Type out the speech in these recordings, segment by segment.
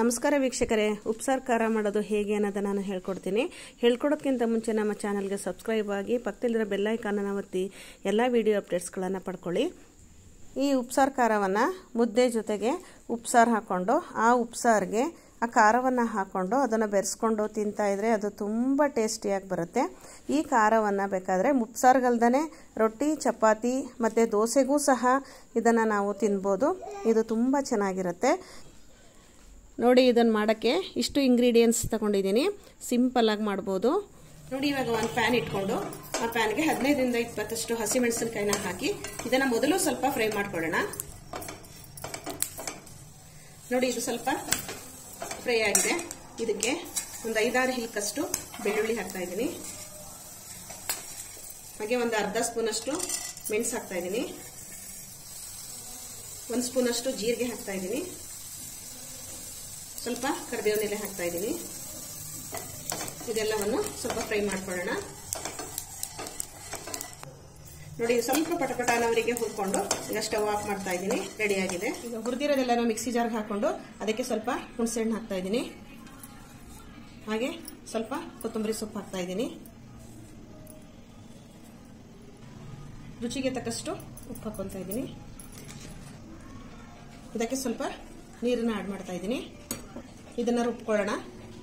ನಮಸ್ಕಾರ ವೀಕ್ಷಕರೇ ಉಪ್ಸಾರು ಖಾರ ಮಾಡೋದು ಹೇಗೆ ಅನ್ನೋದನ್ನು ನಾನು ಹೇಳ್ಕೊಡ್ತೀನಿ ಹೇಳ್ಕೊಡೋದಕ್ಕಿಂತ ಮುಂಚೆ ನಮ್ಮ ಚಾನಲ್ಗೆ ಸಬ್ಸ್ಕ್ರೈಬ್ ಆಗಿ ಪಕ್ಕದಲ್ಲಿರೋ ಬೆಲ್ಲೈಕಾನನ್ನು ಒತ್ತಿ ಎಲ್ಲ ವಿಡಿಯೋ ಅಪ್ಡೇಟ್ಸ್ಗಳನ್ನು ಪಡ್ಕೊಳ್ಳಿ ಈ ಉಪ್ಸಾರು ಖಾರವನ್ನು ಮುದ್ದೆ ಜೊತೆಗೆ ಉಪ್ಸಾರು ಹಾಕ್ಕೊಂಡು ಆ ಉಪ್ಸಾರಿಗೆ ಆ ಖಾರವನ್ನು ಹಾಕ್ಕೊಂಡು ಅದನ್ನು ಬೆರೆಸ್ಕೊಂಡು ತಿಂತಾಯಿದ್ರೆ ಅದು ತುಂಬ ಟೇಸ್ಟಿಯಾಗಿ ಬರುತ್ತೆ ಈ ಖಾರವನ್ನು ಬೇಕಾದರೆ ಉಪ್ಸಾರ್ಗಲ್ದೇ ರೊಟ್ಟಿ ಚಪಾತಿ ಮತ್ತು ದೋಸೆಗೂ ಸಹ ಇದನ್ನು ನಾವು ತಿನ್ಬೋದು ಇದು ತುಂಬ ಚೆನ್ನಾಗಿರುತ್ತೆ ನೋಡಿ ಇದನ್ನು ಮಾಡೋಕ್ಕೆ ಇಷ್ಟು ಇಂಗ್ರೀಡಿಯೆಂಟ್ಸ್ ತಗೊಂಡಿದ್ದೀನಿ ಸಿಂಪಲ್ಲಾಗಿ ಮಾಡ್ಬೋದು ನೋಡಿ ಇವಾಗ ಒಂದು ಪ್ಯಾನ್ ಇಟ್ಕೊಂಡು ಆ ಪ್ಯಾನ್ಗೆ ಹದಿನೈದರಿಂದ ಇಪ್ಪತ್ತಷ್ಟು ಹಸಿಮೆಣಸಿನಕಾಯಿನ ಹಾಕಿ ಇದನ್ನು ಮೊದಲು ಸ್ವಲ್ಪ ಫ್ರೈ ಮಾಡ್ಕೊಳ್ಳೋಣ ನೋಡಿ ಇದು ಸ್ವಲ್ಪ ಫ್ರೈ ಆಗಿದೆ ಇದಕ್ಕೆ ಒಂದು ಐದಾರು ಹಿಲ್ಕಷ್ಟು ಬೆಳ್ಳುಳ್ಳಿ ಹಾಕ್ತಾ ಇದ್ದೀನಿ ಹಾಗೆ ಒಂದು ಅರ್ಧ ಸ್ಪೂನಷ್ಟು ಮೆಣಸು ಹಾಕ್ತಾ ಇದ್ದೀನಿ ಒಂದು ಸ್ಪೂನಷ್ಟು ಜೀರಿಗೆ ಹಾಕ್ತಾ ಇದ್ದೀನಿ ಸ್ವಲ್ಪ ಕರಿಬೇವಿನ ಎಲೆ ಹಾಕ್ತಾ ಇದ್ದೀನಿ ಇದೆಲ್ಲವನ್ನು ಸ್ವಲ್ಪ ಫ್ರೈ ಮಾಡ್ಕೊಳ್ಳೋಣ ನೋಡಿ ಸ್ವಲ್ಪ ಪಟಪಟ ಅನ್ನೋರಿಗೆ ಹುರ್ಕೊಂಡು ಈಗ ಸ್ಟವ್ ಆಫ್ ಮಾಡ್ತಾ ಇದ್ದೀನಿ ರೆಡಿ ಆಗಿದೆ ಈಗ ಹುರಿದಿರೋದೆಲ್ಲ ಮಿಕ್ಸಿ ಜಾರ್ಗೆ ಹಾಕೊಂಡು ಅದಕ್ಕೆ ಸ್ವಲ್ಪ ಹುಣಸೆಹಣ್ಣು ಹಾಕ್ತಾ ಇದ್ದೀನಿ ಹಾಗೆ ಸ್ವಲ್ಪ ಕೊತ್ತಂಬರಿ ಸೊಪ್ಪು ಹಾಕ್ತಾ ಇದ್ದೀನಿ ರುಚಿಗೆ ತಕ್ಕಷ್ಟು ಉಪ್ಪು ಹಾಕೊತಾ ಇದ್ದೀನಿ ಇದಕ್ಕೆ ಸ್ವಲ್ಪ ನೀರನ್ನು ಆಡ್ ಮಾಡ್ತಾ ಇದ್ದೀನಿ ಇದನ್ನು ರುಬ್ಕೊಳ್ಳೋಣ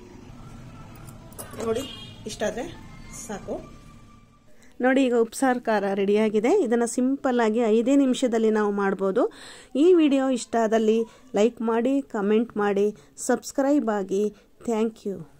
ನೋಡಿ ಇಷ್ಟಾದರೆ ಸಾಕು ನೋಡಿ ಈಗ ಉಪ್ಸಾರು ಖಾರ ರೆಡಿಯಾಗಿದೆ ಇದನ್ನು ಸಿಂಪಲ್ಲಾಗಿ ಐದೇ ನಿಮಿಷದಲ್ಲಿ ನಾವು ಮಾಡ್ಬೋದು ಈ ವಿಡಿಯೋ ಇಷ್ಟ ಆದಲ್ಲಿ ಲೈಕ್ ಮಾಡಿ ಕಮೆಂಟ್ ಮಾಡಿ ಸಬ್ಸ್ಕ್ರೈಬ್ ಆಗಿ ಥ್ಯಾಂಕ್ ಯು